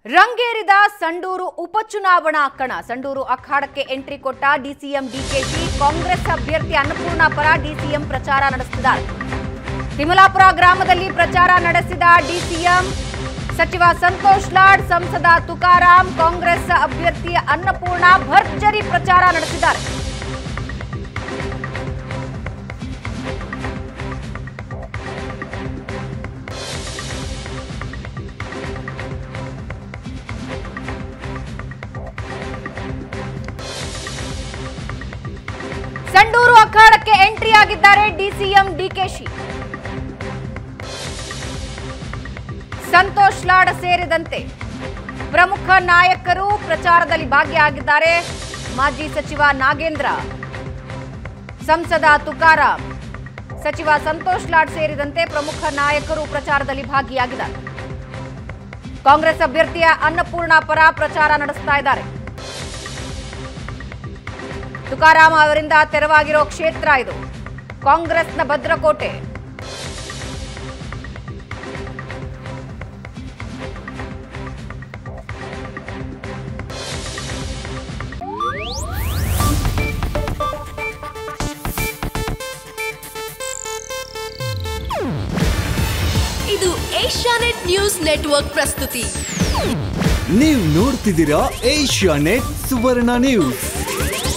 ರಂಗೇರಿದ ಸಂಡೂರು ಉಪಚುನಾವಣಾ ಕಣ ಸಂಡೂರು ಅಖಾಡಕ್ಕೆ ಎಂಟ್ರಿ ಕೊಟ್ಟ ಡಿಸಿಎಂ ಡಿಕೆಶಿ ಕಾಂಗ್ರೆಸ್ ಅಭ್ಯರ್ಥಿ ಅನ್ನಪೂರ್ಣ ಪರ ಡಿಸಿಎಂ ಪ್ರಚಾರ ನಡೆಸಿದ್ದಾರೆ ತಿಮಲಾಪುರ ಗ್ರಾಮದಲ್ಲಿ ಪ್ರಚಾರ ನಡೆಸಿದ ಡಿಸಿಎಂ ಸಚಿವ ಸಂತೋಷ್ ಲಾಡ್ ಸಂಸದ ತುಕಾರಾಂ ಕಾಂಗ್ರೆಸ್ ಅಭ್ಯರ್ಥಿ ಅನ್ನಪೂರ್ಣ ಭರ್ಜರಿ ಪ್ರಚಾರ ನಡೆಸಿದ್ದಾರೆ ಸಂಡೂರು ಅಖಾಡಕ್ಕೆ ಎಂಟ್ರಿ ಆಗಿದ್ದಾರೆ ಡಿಸಿಎಂ ಡಿಕೆಶಿ ಸಂತೋಷ್ ಲಾಡ್ ಸೇರಿದಂತೆ ಪ್ರಮುಖ ನಾಯಕರು ಪ್ರಚಾರದಲ್ಲಿ ಭಾಗಿಯಾಗಿದ್ದಾರೆ ಮಾಜಿ ಸಚಿವ ನಾಗೇಂದ್ರ ಸಂಸದ ತುಕಾರಾಂ ಸಚಿವ ಸಂತೋಷ್ ಲಾಡ್ ಸೇರಿದಂತೆ ಪ್ರಮುಖ ನಾಯಕರು ಪ್ರಚಾರದಲ್ಲಿ ಭಾಗಿಯಾಗಿದ್ದಾರೆ ಕಾಂಗ್ರೆಸ್ ಅಭ್ಯರ್ಥಿಯ ಅನ್ನಪೂರ್ಣ ಪರ ಪ್ರಚಾರ ನಡೆಸ್ತಾ ಇದ್ದಾರೆ ತುಕಾರಾಂ ಅವರಿಂದ ತೆರವಾಗಿರೋ ಕ್ಷೇತ್ರ ಇದು ಕಾಂಗ್ರೆಸ್ನ ಭದ್ರಕೋಟೆ ಇದು ಏಷ್ಯಾನೆಟ್ ನ್ಯೂಸ್ ನೆಟ್ವರ್ಕ್ ಪ್ರಸ್ತುತಿ ನೀವು ನೋಡ್ತಿದ್ದೀರಾ ಏಷ್ಯಾ ನೆಟ್ ಸುವರ್ಣ ನ್ಯೂಸ್